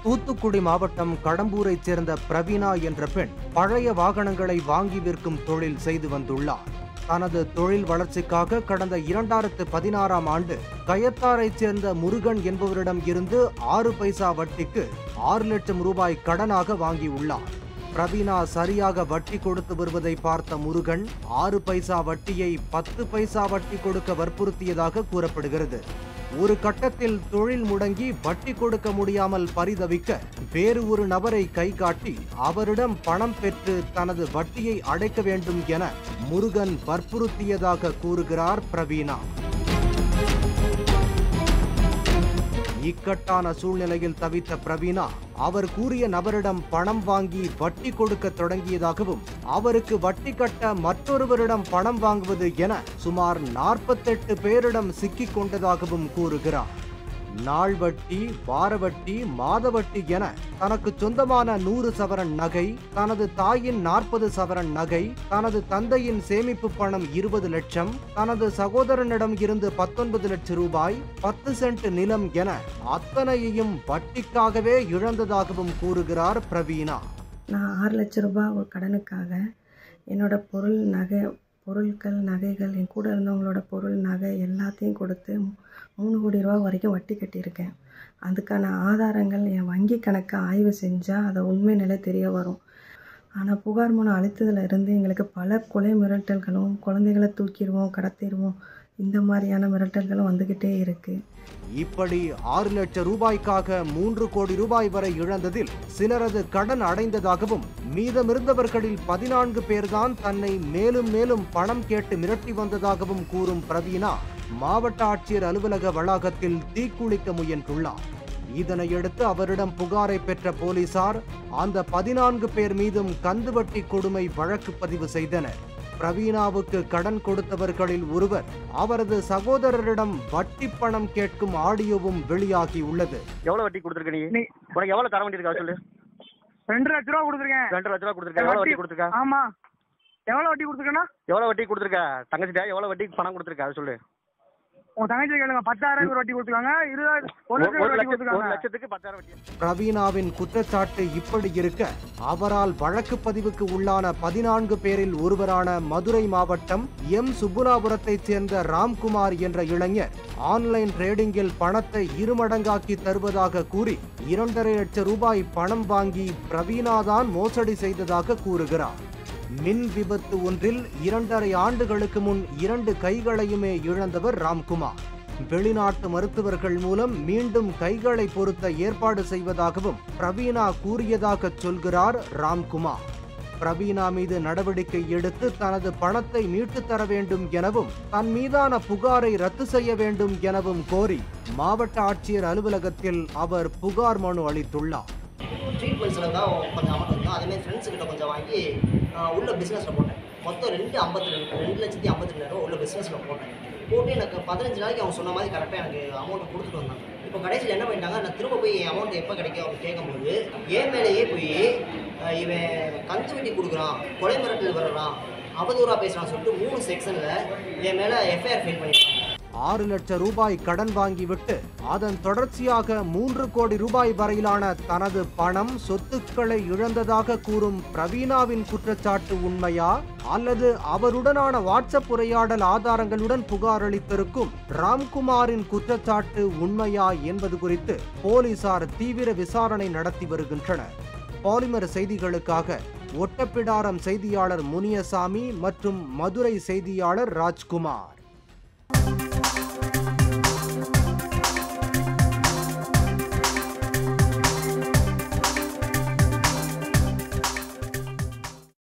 தூத்துக்குடி மாவட்டம் கடம்பூரைச் சேர்ந்த பிரவீனா என்ற பெண் பழைய வாகனங்களை வாங்கி விற்கும் தொழில் செய்து வந்துள்ளார் தனது தொழில் வளர்ச்சிக்காக கடந்த இரண்டாயிரத்து பதினாறாம் ஆண்டு கயத்தாரைச் சேர்ந்த முருகன் என்பவரிடம் இருந்து ஆறு பைசா வட்டிக்கு ஆறு லட்சம் ரூபாய் கடனாக வாங்கியுள்ளார் பிரவீனா சரியாக வட்டி கொடுத்து வருவதை பார்த்த முருகன் ஆறு பைசா வட்டியை பத்து பைசா வட்டி கொடுக்க வற்புறுத்தியதாக கூறப்படுகிறது ஒரு கட்டத்தில் தொழில் முடங்கி வட்டி கொடுக்க முடியாமல் பரிதவிக்க வேறு ஒரு நபரை கை காட்டி அவரிடம் பணம் பெற்று தனது வட்டியை அடைக்க வேண்டும் என முருகன் வற்புறுத்தியதாக கூறுகிறார் பிரவீனா இக்கட்டான சூழ்நிலையில் தவித்த பிரவீனா அவர் கூறிய நபரிடம் பணம் வாங்கி வட்டி கொடுக்க தொடங்கியதாகவும் அவருக்கு வட்டி கட்ட மற்றொருவரிடம் பணம் வாங்குவது என சுமார் நாற்பத்தெட்டு பேரிடம் சிக்கிக் கொண்டதாகவும் கூறுகிறார் நாள் வட்டி வார வட்டி மாத வட்டி என தனக்கு சொந்தமான நூறு சவரன் நகை தனது தாயின் நாற்பது சவரன் நகை தனது தந்தையின் சேமிப்பு பணம் இருபது லட்சம் தனது சகோதரனிடம் இருந்து பத்தொன்பது லட்சம் ரூபாய் பத்து சென்ட் நிலம் என அத்தனையையும் வட்டிக்காகவே இழந்ததாகவும் கூறுகிறார் பிரவீனா நான் ஆறு லட்ச ரூபாய் ஒரு கடனுக்காக என்னோட பொருள் நகை பொருட்கள் நகைகள் என் கூட இருந்தவங்களோட பொருள் நகை எல்லாத்தையும் கொடுத்து மூணு கோடி ரூபா வரைக்கும் வட்டி கட்டியிருக்கேன் அதுக்கான ஆதாரங்கள் என் வங்கி கணக்கை ஆய்வு செஞ்சால் அதை உண்மை நிலை தெரிய வரும் ஆனால் புகார் மனு அளித்ததுல இருந்து எங்களுக்கு பல கொலை மிரட்டல்களும் குழந்தைகளை தூக்கிடுவோம் கடத்திடுவோம் இந்த மாதிரியான மிரட்டல்களும் வந்துக்கிட்டே இருக்குது இப்படி ஆறு லட்சம் ரூபாய்க்காக மூன்று கோடி ரூபாய் வரை இழந்ததில் சிலரது கடன் அடைந்ததாகவும் மீதமிருந்தவர்களில் பதினான்கு பேர்தான் தன்னை மேலும் மேலும் பணம் கேட்டு மிரட்டி வந்ததாகவும் கூறும் பிரவீனா மாவட்ட ஆட்சியர் அலுவலக வளாகத்தில் தீக்குளிக்க முயன்றுள்ளார் இதனையடுத்து அவரிடம் புகாரை பெற்ற போலீசார் அந்த பதினான்கு பேர் மீதும் கந்துவட்டி கொடுமை வழக்கு பதிவு செய்தனர் பிரவீனாவுக்கு கடன் கொடுத்தவர்களில் ஒருவர் அவரது சகோதரரிடம் வட்டி பணம் கேட்கும் ஆடியோவும் வெளியாகியுள்ளது எவ்வளவு வட்டி கொடுத்துருக்க நீ நீ உனக்கு எவ்வளவு தர வேண்டியிருக்கா சொல்லு ரெண்டு லட்ச ரூபா கொடுத்துருக்கேன் ரெண்டு லட்ச ரூபா கொடுத்துருக்க எவ்வளவு வட்டி கொடுத்துருக்க ஆமா எவ்வளவு வட்டி கொடுத்துருக்கேன்னா எவ்வளவு வட்டி கொடுத்துருக்க தங்கச்சிட்டா எவ்வளவு வட்டிக்கு பணம் கொடுத்துருக்க அது சொல்லு உங்க தங்கச்சி கேளுங்க பத்தாயிரம் ஒரு வட்டி கொடுத்துருக்காங்க இருபதாயிரம் ஒரு ஒரு லட்சம் ஒரு வட்டி லட்சத்துக்கு ஒரு கொடுத்துருக்காங்க லட்சத்துக்கு பத்தாயிரம் வட்டி பிரவீனாவின் குற்றச்சாட்டு இப்படி இருக்க அவரால் வழக்கு பதிவுக்கு உள்ளான பதினான்கு பேரில் ஒருவரான மதுரை மாவட்டம் எம் சுப்புனாபுரத்தைச் சேர்ந்த ராம்குமார் என்ற இளைஞர் ஆன்லைன் ட்ரேடிங்கில் பணத்தை இருமடங்காக்கி தருவதாக கூறி இரண்டரை லட்சம் ரூபாய் பணம் வாங்கி பிரவீனாதான் மோசடி செய்ததாக கூறுகிறார் மின் விபத்து ஒன்றில் இரண்டரை ஆண்டுகளுக்கு முன் இரண்டு கைகளையுமே இழந்தவர் ராம்குமார் வெளிநாட்டு மருத்துவர்கள் மூலம் மீண்டும் கைகளை பொருத்த ஏற்பாடு செய்வதாகவும் பிரவீனா கூறியதாக சொல்கிறார் ராம்குமார் பிரவீனா மீது நடவடிக்கை எடுத்து தனது பணத்தை மீட்டுத் தர வேண்டும் எனவும் தன் மீதான புகாரை ரத்து செய்ய வேண்டும் எனவும் கோரி மாவட்ட ஆட்சியர் அலுவலகத்தில் அவர் புகார் மனு அளித்துள்ளார் ட்ரீட்மெண்ட்ஸில் தான் கொஞ்சம் அமௌண்ட் இருந்தோம் அதேமாதிரி ஃப்ரெண்ட்ஸுக்கிட்ட கொஞ்சம் வாங்கி ஆஹ், உள்ள பிஸ்னஸில் போட்டேன் மொத்தம் ரெண்டு ஐம்பத்தி ரெண்டு ரெண்டு லட்சத்தி ஐம்பத்தி ரெண்டாயிரம் உள்ள பிஸ்னஸில் போட்டேன் போட்டு எனக்கு பதினஞ்சு நாளைக்கு அவங்க சொன்ன மாதிரி கரெக்டாக எனக்கு அமௌண்ட் கொடுத்துட்டு வந்தாங்க இப்போ கடைசியில் என்ன பண்ணிட்டாங்க நான் திரும்ப போய் என் அமௌண்ட் எப்போ கிடைக்கும் அப்படின்னு கேட்கும்போது என் மேலேயே போய் ஆஹ், இவன் கஞ்சு வெட்டி கொடுக்குறான் கொலை மிரட்டல் வர்றான் அவதூறாக பேசுகிறான்னு சொல்லிட்டு மூணு செக்ஷனில் என் மேலே எஃப்ஐஆர் ஃபைல் பண்ணியிருக்காங்க ஆறு லட்சம் ரூபாய் கடன் வாங்கிவிட்டு அதன் தொடர்ச்சியாக மூன்று கோடி ரூபாய் வரையிலான தனது பணம் சொத்துக்களை இழந்ததாக கூறும் பிரவீனாவின் குற்றச்சாட்டு உண்மையா அல்லது அவருடனான வாட்ஸ்அப் உரையாடல் ஆதாரங்களுடன் புகார் அளித்திருக்கும் ராம்குமாரின் குற்றச்சாட்டு உண்மையா என்பது குறித்து போலீசார் தீவிர விசாரணை நடத்தி வருகின்றனர் பாலிமர் செய்திகளுக்காக ஒட்டப்பிடாரம் செய்தியாளர் முனியசாமி மற்றும் மதுரை செய்தியாளர் ராஜ்குமார்